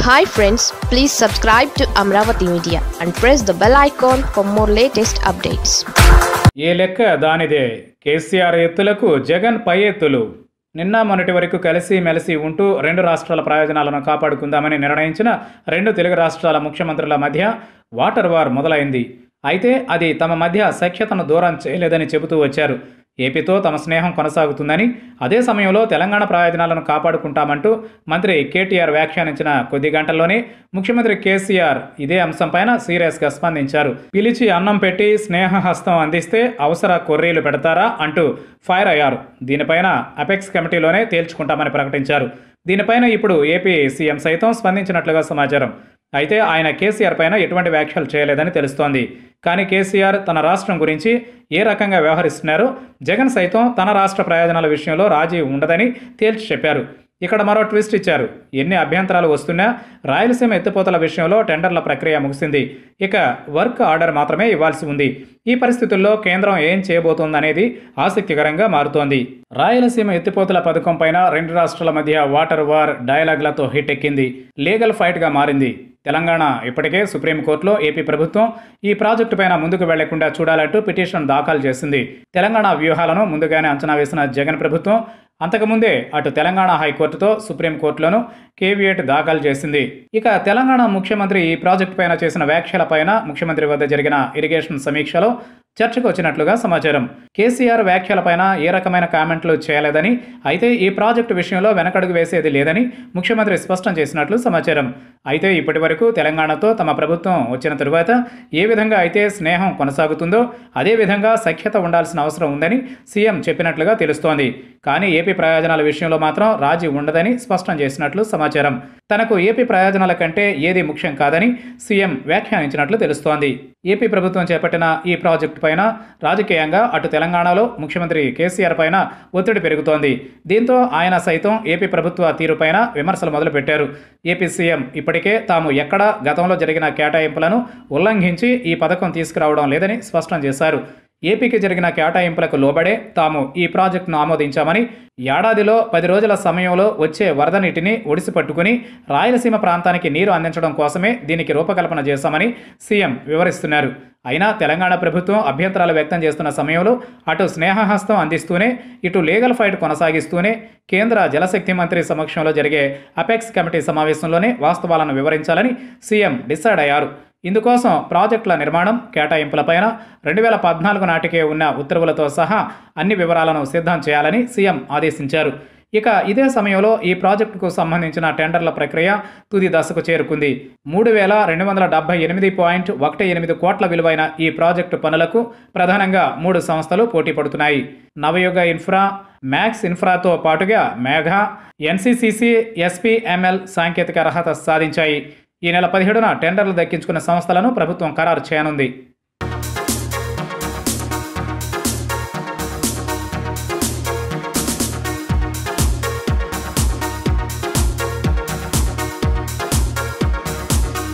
hi friends please subscribe to Amaravati media and press the bell icon for more latest updates ఏ లెక్క దానిదే కేసీఆర్ ఎత్తులకు జగన్ పై ఎత్తులు నిన్న మొన్నటి వరకు కలిసి మెలిసి ఉంటూ రెండు రాష్ట్రాల ప్రయోజనాలను కాపాడుకుందామని నిర్ణయించిన రెండు తెలుగు రాష్ట్రాల ముఖ్యమంత్రుల మధ్య వాటర్ వార్ మొదలైంది అయితే అది తమ మధ్య సఖ్యతను దూరం చేయలేదని చెబుతూ వచ్చారు ఏపీతో తమ స్నేహం కొనసాగుతుందని అదే సమయంలో తెలంగాణ ప్రయోజనాలను కాపాడుకుంటామంటూ మంత్రి కేటీఆర్ వ్యాఖ్యానించిన కొద్ది గంటల్లోనే ముఖ్యమంత్రి కేసీఆర్ ఇదే అంశంపైన సీరియస్గా స్పందించారు పిలిచి అన్నం పెట్టి స్నేహహస్తం అందిస్తే అవసర కొర్రీలు పెడతారా అంటూ ఫైర్ అయ్యారు దీనిపైన అపెక్స్ కమిటీలోనే తేల్చుకుంటామని ప్రకటించారు దీనిపైన ఇప్పుడు ఏపీ సీఎం సైతం స్పందించినట్లుగా సమాచారం అయితే ఆయన కేసీఆర్ పైన ఎటువంటి వ్యాఖ్యలు చేయలేదని తెలుస్తోంది కానీ కేసీఆర్ తన రాష్ట్రం గురించి ఏ రకంగా వ్యవహరిస్తున్నారో జగన్ సైతం తన రాష్ట్ర ప్రయోజనాల విషయంలో రాజీ ఉండదని తేల్చి చెప్పారు ఇక్కడ మరో ట్విస్ట్ ఇచ్చారు ఎన్ని అభ్యంతరాలు వస్తున్నా రాయలసీమ ఎత్తిపోతల విషయంలో టెండర్ల ప్రక్రియ ముగిసింది ఇక వర్క్ ఆర్డర్ మాత్రమే ఇవ్వాల్సి ఉంది ఈ పరిస్థితుల్లో కేంద్రం ఏం చేయబోతోందనేది ఆసక్తికరంగా మారుతోంది రాయలసీమ ఎత్తిపోతల పథకం పైన రెండు రాష్ట్రాల మధ్య వాటర్ వార్ డైలాగ్లతో హిట్ ఎక్కింది లీగల్ ఫైట్గా మారింది తెలంగాణ ఇప్పటికే సుప్రీంకోర్టులో ఏపీ ప్రభుత్వం ఈ ప్రాజెక్టు పైన ముందుకు వెళ్లకుండా చూడాలంటూ పిటిషన్ దాఖలు చేసింది తెలంగాణ వ్యూహాలను ముందుగానే అంచనా వేసిన జగన్ ప్రభుత్వం అంతకుముందే అటు తెలంగాణ హైకోర్టుతో సుప్రీంకోర్టులోనూ కేవియేట్ దాఖలు చేసింది ఇక తెలంగాణ ముఖ్యమంత్రి ఈ ప్రాజెక్టు పైన చేసిన వ్యాఖ్యలపైన ముఖ్యమంత్రి వద్ద జరిగిన ఇరిగేషన్ సమీక్షలో చర్చకు వచ్చినట్లుగా సమాచారం కేసీఆర్ వ్యాఖ్యలపైన ఏ రకమైన కామెంట్లు చేయలేదని అయితే ఈ ప్రాజెక్టు విషయంలో వెనకడుగు వేసేది లేదని ముఖ్యమంత్రి స్పష్టం చేసినట్లు సమాచారం అయితే ఇప్పటి వరకు తెలంగాణతో తమ ప్రభుత్వం వచ్చిన తరువాత ఏ విధంగా అయితే స్నేహం కొనసాగుతుందో అదే విధంగా సఖ్యత ఉండాల్సిన అవసరం ఉందని సీఎం చెప్పినట్లుగా తెలుస్తోంది కానీ ఏపీ ప్రయోజనాల విషయంలో మాత్రం రాజీ ఉండదని స్పష్టం చేసినట్లు సమాచారం తనకు ఏపీ ప్రయోజనాల కంటే ఏది ముఖ్యం కాదని సీఎం వ్యాఖ్యానించినట్లు తెలుస్తోంది ఏపీ ప్రభుత్వం చేపట్టిన ఈ ప్రాజెక్టు పైన రాజకీయంగా అటు తెలంగాణలో ముఖ్యమంత్రి కేసీఆర్ పైన ఒత్తిడి పెరుగుతోంది దీంతో ఆయన సైతం ఏపీ ప్రభుత్వ తీరుపైన విమర్శలు మొదలుపెట్టారు ఏపీ సీఎం ఇప్పటికే తాము ఎక్కడ గతంలో జరిగిన కేటాయింపులను ఉల్లంఘించి ఈ పథకం తీసుకురావడం లేదని స్పష్టం చేశారు ఏపీకి జరిగిన కేటాయింపులకు లోబడే తాము ఈ ప్రాజెక్టును ఆమోదించామని ఏడాదిలో పది రోజుల సమయంలో వచ్చే వరద నీటిని ఒడిసి పట్టుకుని రాయలసీమ ప్రాంతానికి నీరు అందించడం కోసమే దీనికి రూపకల్పన చేశామని సీఎం వివరిస్తున్నారు అయినా తెలంగాణ ప్రభుత్వం అభ్యంతరాలు వ్యక్తం చేస్తున్న సమయంలో అటు స్నేహహస్తం అందిస్తూనే ఇటు లీగల్ ఫైట్ కొనసాగిస్తూనే కేంద్ర జలశక్తి మంత్రి సమక్షంలో జరిగే అపెక్స్ కమిటీ సమావేశంలోనే వాస్తవాలను వివరించాలని సీఎం డిసైడ్ అయ్యారు ఇందుకోసం ప్రాజెక్టుల నిర్మాణం కేటాయింపులపైన రెండు వేల పద్నాలుగు నాటికే ఉన్న ఉత్తర్వులతో సహా అన్ని వివరాలను సిద్ధం చేయాలని సీఎం ఆదేశించారు ఇక ఇదే సమయంలో ఈ ప్రాజెక్టుకు సంబంధించిన టెండర్ల ప్రక్రియ తుది దశకు చేరుకుంది మూడు వేల రెండు వందల డెబ్బై ఎనిమిది పాయింట్ ఒకటి ఎనిమిది కోట్ల విలువైన ఈ ప్రాజెక్టు పనులకు ప్రధానంగా మూడు సంస్థలు పోటీ పడుతున్నాయి నవయుగ ఇన్ఫ్రా మ్యాక్స్ ఇన్ఫ్రాతో పాటుగా మేఘ ఎన్సీసీసీ ఎస్పీఎంఎల్ సాంకేతిక అర్హత సాధించాయి ఈ నెల పదిహేడున టెండర్లు దక్కించుకున్న సంస్థలను ప్రభుత్వం ఖరారు చేయనుంది